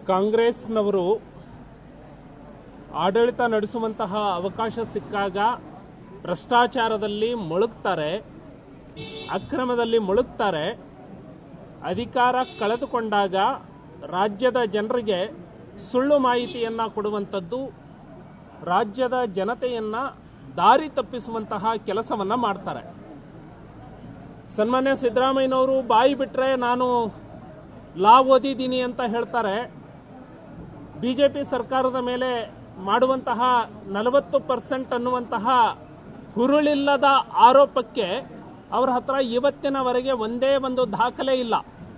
ಕಾಂಗ್ರೆಸ್ನವರು ಆಡಳಿತ ನಡೆಸುವಂತಹ ಅವಕಾಶ ಸಿಕ್ಕಾಗ ಭ್ರಷ್ಟಾಚಾರದಲ್ಲಿ ಮುಳುಗ್ತಾರೆ ಅಕ್ರಮದಲ್ಲಿ ಮುಳುಗ್ತಾರೆ ಅಧಿಕಾರ ಕಳೆದುಕೊಂಡಾಗ ರಾಜ್ಯದ ಜನರಿಗೆ ಸುಳ್ಳು ಮಾಹಿತಿಯನ್ನ ಕೊಡುವಂಥದ್ದು ರಾಜ್ಯದ ಜನತೆಯನ್ನ ದಾರಿ ತಪ್ಪಿಸುವಂತಹ ಕೆಲಸವನ್ನ ಮಾಡ್ತಾರೆ ಸನ್ಮಾನ್ಯ ಸಿದ್ದರಾಮಯ್ಯನವರು ಬಾಯಿ ಬಿಟ್ರೆ ನಾನು ಲಾ ಓದಿದ್ದೀನಿ ಅಂತ ಹೇಳ್ತಾರೆ ಬಿಜೆಪಿ ಸರ್ಕಾರದ ಮೇಲೆ ಮಾಡುವಂತಹ ನಲವತ್ತು ಪರ್ಸೆಂಟ್ ಅನ್ನುವಂತಹ ಹುರುಳಿಲ್ಲದ ಆರೋಪಕ್ಕೆ ಅವರ ಹತ್ರ ಇವತ್ತಿನವರೆಗೆ ಒಂದೇ ಒಂದು ದಾಖಲೆ ಇಲ್ಲ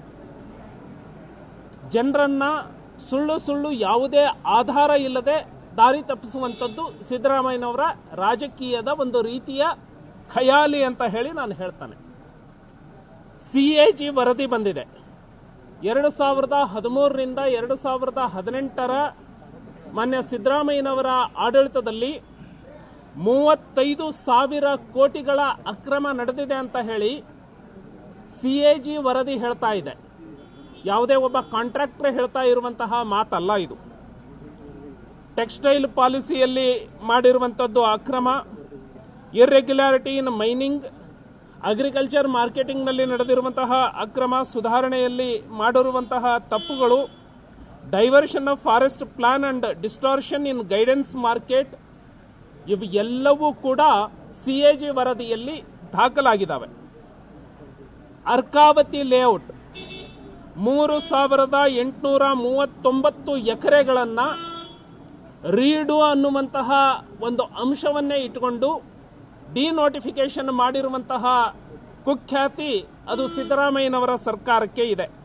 ಜನರನ್ನ ಸುಳ್ಳು ಸುಳ್ಳು ಯಾವುದೇ ಆಧಾರ ಇಲ್ಲದೆ ದಾರಿ ತಪ್ಪಿಸುವಂಥದ್ದು ಸಿದ್ದರಾಮಯ್ಯನವರ ರಾಜಕೀಯದ ಒಂದು ರೀತಿಯ ಖಯಾಲಿ ಅಂತ ಹೇಳಿ ನಾನು ಹೇಳ್ತಾನೆ ಸಿಎಜಿ ವರದಿ ಬಂದಿದೆ ಎರಡು ಸಾವಿರದ ಹದಿಮೂರರಿಂದ ಎರಡು ಸಾವಿರದ ಹದಿನೆಂಟರ ಮಾನ್ಯ ಸಿದ್ದರಾಮಯ್ಯನವರ ಆಡಳಿತದಲ್ಲಿ ಮೂವತ್ತೈದು ಸಾವಿರ ಕೋಟಿಗಳ ಅಕ್ರಮ ನಡೆದಿದೆ ಅಂತ ಹೇಳಿ ಸಿಎಜಿ ವರದಿ ಹೇಳ್ತಾ ಇದೆ ಯಾವುದೇ ಒಬ್ಬ ಕಾಂಟ್ರಾಕ್ಟರ್ ಹೇಳ್ತಾ ಇರುವಂತಹ ಮಾತಲ್ಲ ಇದು ಟೆಕ್ಸ್ಟೈಲ್ ಪಾಲಿಸಿಯಲ್ಲಿ ಮಾಡಿರುವಂಥದ್ದು ಅಕ್ರಮ ಇರ್ರೆಗ್ಯುಲಾರಿಟಿ ಇನ್ ಮೈನಿಂಗ್ ಅಗ್ರಿಕಲ್ಚರ್ ಮಾರ್ಕೆಟಿಂಗ್ನಲ್ಲಿ ನಡೆದಿರುವಂತಹ ಅಕ್ರಮ ಸುಧಾರಣೆಯಲ್ಲಿ ಮಾಡಿರುವಂತಹ ತಪ್ಪುಗಳು diversion of forest plan and distortion in guidance market ಇವು ಎಲ್ಲವೂ ಕೂಡ ಸಿಎಜಿ ವರದಿಯಲ್ಲಿ ದಾಖಲಾಗಿದ್ದಾವೆ ಅರ್ಕಾವತಿ ಲೇಔಟ್ ಮೂರು ಸಾವಿರದ ಎಂಟುನೂರ ಮೂವತ್ತೊಂಬತ್ತು ಎಕರೆಗಳನ್ನ ರೀಡು ಅನ್ನುವಂತಹ ಒಂದು ಅಂಶವನ್ನೇ ಇಟ್ಟುಕೊಂಡು ಡಿನೋಟಿಫಿಕೇಶನ್ ಮಾಡಿರುವಂತಹ ಕುಖ್ಯಾತಿ ಅದು ಸಿದ್ದರಾಮಯ್ಯನವರ ಸರ್ಕಾರಕ್ಕೆ ಇದೆ